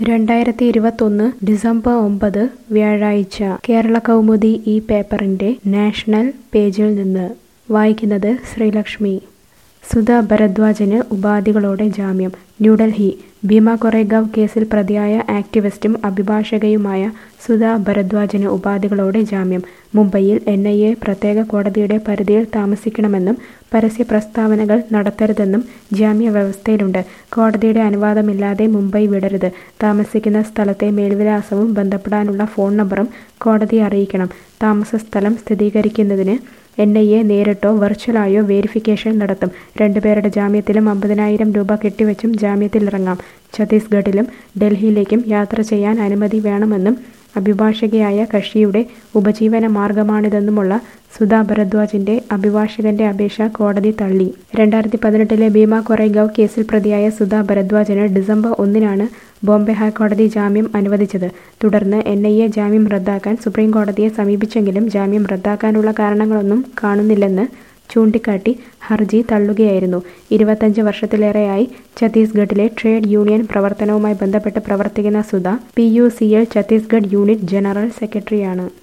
രണ്ടായിരത്തി ഇരുപത്തൊന്ന് ഡിസംബർ ഒമ്പത് വ്യാഴാഴ്ച കേരള കൗമുദി ഈ പേപ്പറിന്റെ നാഷണൽ പേജിൽ നിന്ന് വായിക്കുന്നത് ശ്രീലക്ഷ്മി സുധ ഭരദ്വാജന് ഉപാധികളോടെ ജാമ്യം ന്യൂഡൽഹി ഭീമ കൊറേഗാവ് കേസിൽ പ്രതിയായ ആക്ടിവിസ്റ്റും അഭിഭാഷകയുമായ സുധ ഭരദ്വാജന് ഉപാധികളോടെ ജാമ്യം മുംബൈയിൽ എൻ ഐ എ പ്രത്യേക കോടതിയുടെ പരിധിയിൽ താമസിക്കണമെന്നും പരസ്യ പ്രസ്താവനകൾ നടത്തരുതെന്നും ജാമ്യ വ്യവസ്ഥയിലുണ്ട് കോടതിയുടെ അനുവാദമില്ലാതെ മുംബൈ വിടരുത് താമസിക്കുന്ന സ്ഥലത്തെ മേൽവിലാസവും ബന്ധപ്പെടാനുള്ള ഫോൺ നമ്പറും കോടതിയെ അറിയിക്കണം താമസസ്ഥലം സ്ഥിരീകരിക്കുന്നതിന് എൻ ഐ എ നേരിട്ടോ വെർച്വലായോ വേരിഫിക്കേഷൻ നടത്തും രണ്ടുപേരുടെ ജാമ്യത്തിലും അമ്പതിനായിരം രൂപ കെട്ടിവെച്ചും ജാമ്യത്തിലിറങ്ങാം ഛത്തീസ്ഗഡിലും ഡൽഹിയിലേക്കും യാത്ര ചെയ്യാൻ അനുമതി വേണമെന്നും അഭിഭാഷകയായ കക്ഷിയുടെ ഉപജീവന മാർഗമാണിതെന്നുമുള്ള സുധാ ഭരദ്വാജിന്റെ അഭിഭാഷകന്റെ അപേക്ഷ കോടതി തള്ളി രണ്ടായിരത്തി പതിനെട്ടിലെ ഭീമ കൊറേഗാവ് കേസിൽ പ്രതിയായ സുധാ ഭരദ്വാജിന് ഡിസംബർ ഒന്നിനാണ് ബോംബെ ഹൈക്കോടതി ജാമ്യം അനുവദിച്ചത് തുടർന്ന് എൻ ഐ എ ജാമ്യം റദ്ദാക്കാൻ സുപ്രീം കോടതിയെ സമീപിച്ചെങ്കിലും ജാമ്യം റദ്ദാക്കാനുള്ള കാരണങ്ങളൊന്നും കാണുന്നില്ലെന്ന് ചൂണ്ടിക്കാട്ടി ഹർജി തള്ളുകയായിരുന്നു ഇരുപത്തഞ്ച് വർഷത്തിലേറെയായി ഛത്തീസ്ഗഡിലെ ട്രേഡ് യൂണിയൻ പ്രവർത്തനവുമായി ബന്ധപ്പെട്ട് പ്രവർത്തിക്കുന്ന സുധ പി യു സിയിൽ ഛത്തീസ്ഗഡ് യൂണിറ്റ് ജനറൽ സെക്രട്ടറിയാണ്